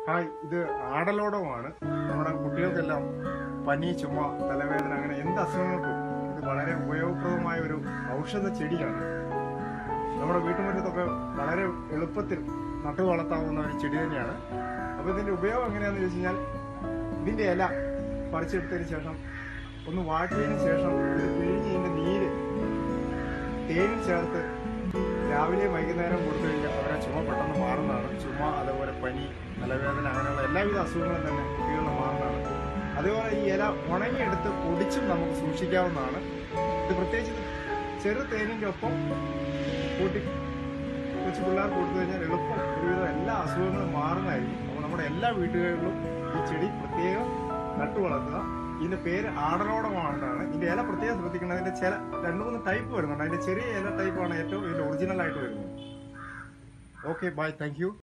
hi ഇത് ആടലോടമാണ് നമ്മുടെ കുട്ടികൾക്കെല്ലാം പനി ചുമ തലവേദന അങ്ങനെ എന്ത് അസുഖങ്ങൾക്കും ഇത് വളരെ ഉപയോഗപ്രദമായ ഒരു ഔഷധ ചെടിയാണ് നമ്മുടെ വീട്ടുമുറ്റത്തൊക്കെ വളരെ എളുപ്പത്തിൽ നട്ടു വളർത്താവുന്ന ഒരു ചെടി തന്നെയാണ് അപ്പോൾ ഇതിന്റെ ഉപയോഗം എങ്ങനെയാണെന്ന് ചോദിച്ചു കഴിഞ്ഞാൽ ഇതിന്റെ ഇല പറിച്ചെടുത്തതിന് ശേഷം ഒന്ന് വാട്ടിയതിന് ശേഷം ഇത് പിഴിഞ്ഞ് ഇതിന്റെ നീര് തേനിൽ ചേർത്ത് രാവിലെയും വൈകുന്നേരം കൊടുത്തു കഴിഞ്ഞാൽ അവരെ ചുമ പെട്ടെന്ന് മാറുന്നതാണ് ചുമ അതുപോലെ പനി തലവേദന അങ്ങനെയുള്ള എല്ലാവിധ അസുഖങ്ങളും തന്നെ കുട്ടികളിൽ മാറുന്നതാണ് അതേപോലെ ഈ ഇല ഉണങ്ങിയെടുത്ത് പൊടിച്ചും നമുക്ക് സൂക്ഷിക്കാവുന്നതാണ് ഇത് പ്രത്യേകിച്ച് ഇത് ചെറു തേനിൻ്റെ ഒപ്പം കൂട്ടി വെച്ച് പിള്ളേർക്ക് കൊടുത്തു കഴിഞ്ഞാൽ എളുപ്പം ഒരുവിധം എല്ലാ അസുഖങ്ങളും മാറുന്നതായിരിക്കും അപ്പോൾ നമ്മുടെ എല്ലാ വീടുകളിലും ഈ ചെടി പ്രത്യേകം നട്ടു വളർത്തുക ഇതിന്റെ പേര് ആടലോടമാണെന്നാണ് ഇതിന്റെ ഇല പ്രത്യേകം ശ്രദ്ധിക്കണം അതിന്റെ ചില രണ്ടു മൂന്ന് ടൈപ്പ് വരുന്നുണ്ട് അതിന്റെ ചെറിയ ഇല ടൈപ്പാണ് ഏറ്റവും ഇതിന്റെ ഒറിജിനൽ ആയിട്ട് വരുന്നത് ഓക്കെ ബൈ താങ്ക് യു